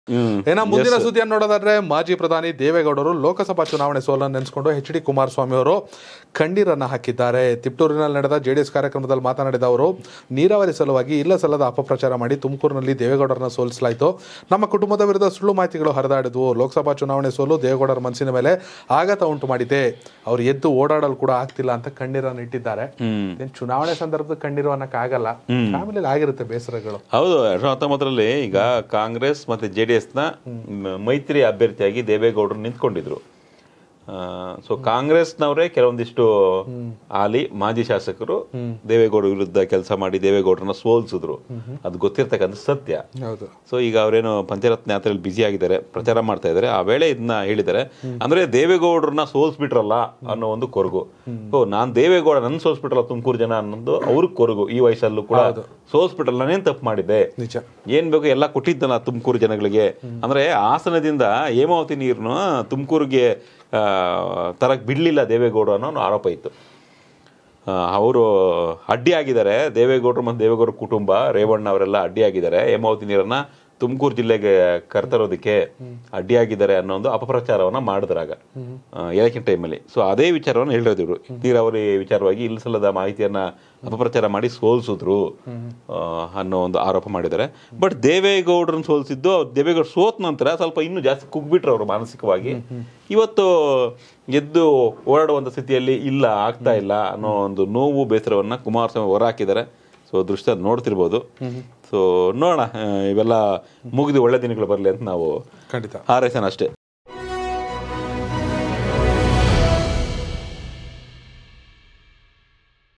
ಏನ ಮುಂದಿನ ಸುದ್ದಿಯನ್ನು ನೋಡೋದಾದ್ರೆ ಮಾಜಿ ಪ್ರಧಾನಿ ದೇವೇಗೌಡರು ಲೋಕಸಭಾ ಚುನಾವಣೆ ಸೋಲನ್ನು ನೆನೆಸ್ಕೊಂಡು ಎಚ್ ಡಿ ಕುಮಾರಸ್ವಾಮಿ ಅವರು ಕಣ್ಣೀರನ್ನ ಹಾಕಿದ್ದಾರೆ ತಿಪ್ಟೂರಿನಲ್ಲಿ ನಡೆದ ಜೆಡಿಎಸ್ ಕಾರ್ಯಕ್ರಮದಲ್ಲಿ ಮಾತನಾಡಿದ ಅವರು ನೀರಾವರಿ ಸಲುವಾಗಿ ಇಲ್ಲ ಸಲ್ಲದ ಅಪಪ್ರಚಾರ ಮಾಡಿ ತುಮಕೂರಿನಲ್ಲಿ ದೇವೇಗೌಡರನ್ನ ಸೋಲಿಸಲಾಯಿತು ನಮ್ಮ ಕುಟುಂಬದ ವಿರುದ್ಧ ಸುಳ್ಳು ಮಾಹಿತಿಗಳು ಹರಿದಾಡಿದ್ವು ಲೋಕಸಭಾ ಚುನಾವಣೆ ಸೋಲು ದೇವೇಗೌಡರ ಮನಸ್ಸಿನ ಮೇಲೆ ಆಘಾತ ಉಂಟು ಮಾಡಿದೆ ಅವ್ರು ಎದ್ದು ಓಡಾಡಲು ಕೂಡ ಆಗ್ತಿಲ್ಲ ಅಂತ ಕಣ್ಣೀರನ್ನು ಇಟ್ಟಿದ್ದಾರೆ ಏನ್ ಚುನಾವಣೆ ಸಂದರ್ಭದ ಕಣ್ಣೀರು ಅನ್ನಕ್ಕಾಗಲ್ಲ ಫ್ಯಾಮಿಲಿ ಆಗಿರುತ್ತೆ ಬೇಸರಗಳು ಹೌದು ಎರಡ್ ಸಾವಿರದ ಹತ್ತೊಂಬತ್ತರಲ್ಲಿ ಈಗ ಕಾಂಗ್ರೆಸ್ ಮತ್ತೆ ಜೆ ಡಿ ಎಸ್ನ ಮೈತ್ರಿ ಅಭ್ಯರ್ಥಿಯಾಗಿ ದೇವೇಗೌಡರು ನಿಂತ್ಕೊಂಡಿದ್ರು ಸೊ ಕಾಂಗ್ರೆಸ್ನವರೇ ಕೆಲವೊಂದಿಷ್ಟು ಹಾಲಿ ಮಾಜಿ ಶಾಸಕರು ದೇವೇಗೌಡ ವಿರುದ್ಧ ಕೆಲಸ ಮಾಡಿ ದೇವೇಗೌಡರನ್ನ ಸೋಲ್ಸಿದ್ರು ಅದು ಗೊತ್ತಿರ್ತಕ್ಕಂಥ ಸತ್ಯ ಹೌದು ಸೊ ಈಗ ಅವರೇನು ಪಂಚರತ್ನ ಯಾತ್ರೆಯಲ್ಲಿ ಬ್ಯುಸಿ ಆಗಿದ್ದಾರೆ ಪ್ರಚಾರ ಮಾಡ್ತಾ ಇದ್ದಾರೆ ಆ ವೇಳೆ ಇದನ್ನ ಹೇಳಿದ್ದಾರೆ ಅಂದ್ರೆ ದೇವೇಗೌಡರನ್ನ ಸೋಲ್ಸ್ಬಿಟ್ರಲ್ಲ ಅನ್ನೋ ಒಂದು ಕೊರಗು ಓ ನಾನ್ ದೇವೇಗೌಡ ನನ್ ಸೋಲ್ಸ್ಬಿಟ್ರಲ್ಲ ತುಮಕೂರು ಜನ ಅನ್ನೋದು ಅವ್ರಿಗೆ ಕೊರಗು ಈ ವಯಸ್ಸಲ್ಲೂ ಕೂಡ ಸೋಲ್ಸ್ಬಿಟ್ರಲ್ಲ ನಾನೇನ್ ತಪ್ಪು ಮಾಡಿದ್ದೆ ನಿಜ ಏನ್ ಬೇಕು ಎಲ್ಲ ಕೊಟ್ಟಿದ್ದಲ್ಲ ತುಮಕೂರು ಜನಗಳಿಗೆ ಅಂದ್ರೆ ಹಾಸನದಿಂದ ಹೇಮಾವತಿ ನೀರನ್ನು ತುಮಕೂರಿಗೆ ತರಕ್ ಬಿಡ್ಲಿಲ್ಲ ದೇವೇಗೌಡ ಅನ್ನೋ ಒಂದು ಆರೋಪ ಇತ್ತು ಅವರು ಅಡ್ಡಿಯಾಗಿದ್ದಾರೆ ದೇವೇಗೌಡರು ಮತ್ತು ದೇವೇಗೌಡ ಕುಟುಂಬ ರೇವಣ್ಣ ಅವರೆಲ್ಲ ಅಡ್ಡಿಯಾಗಿದ್ದಾರೆ ಹೇಮಾವತಿ ನೀರನ್ನ ತುಮಕೂರು ಜಿಲ್ಲೆಗೆ ಕರ್ತರೋದಕ್ಕೆ ಅಡ್ಡಿಯಾಗಿದ್ದಾರೆ ಅನ್ನೋ ಒಂದು ಅಪಪ್ರಚಾರವನ್ನ ಮಾಡಿದ್ರಾಗ ಎಲೆಕ್ಷನ್ ಟೈಮಲ್ಲಿ ಸೊ ಅದೇ ವಿಚಾರವನ್ನು ಹೇಳಿರೋದು ಇವರು ನೀರಾವರಿ ವಿಚಾರವಾಗಿ ಇಲ್ಲ ಸಲ್ಲದ ಮಾಹಿತಿಯನ್ನ ಅಪಪ್ರಚಾರ ಮಾಡಿ ಸೋಲ್ಸಿದ್ರು ಆ, ಅನ್ನೋ ಒಂದು ಆರೋಪ ಮಾಡಿದ್ದಾರೆ ಬಟ್ ದೇವೇಗೌಡರನ್ನ ಸೋಲ್ಸಿದ್ದು ಅವ್ರು ದೇವೇಗೌಡ ಸೋತ್ ನಂತರ ಸ್ವಲ್ಪ ಇನ್ನೂ ಜಾಸ್ತಿ ಕುಗ್ಬಿಟ್ರು ಅವರು ಮಾನಸಿಕವಾಗಿ ಇವತ್ತು ಎದ್ದು ಓಡಾಡುವಂತ ಸ್ಥಿತಿಯಲ್ಲಿ ಇಲ್ಲ ಆಗ್ತಾ ಇಲ್ಲ ಅನ್ನೋ ಒಂದು ನೋವು ಬೇಸರವನ್ನ ಕುಮಾರಸ್ವಾಮಿ ಹೊರಹಾಕಿದ್ದಾರೆ ಸೊ ದೃಶ್ಯ ನೋಡ್ತಿರ್ಬೋದು ಸೊ ನೋಡೋಣ ಆ, ಇವೆಲ್ಲ ಮುಗಿದು ಒಳ್ಳೆ ದಿನಗಳು ಬರಲಿ ಅಂತ ನಾವು ಖಂಡಿತ ಹಾರೈಸೋಣ ಅಷ್ಟೇ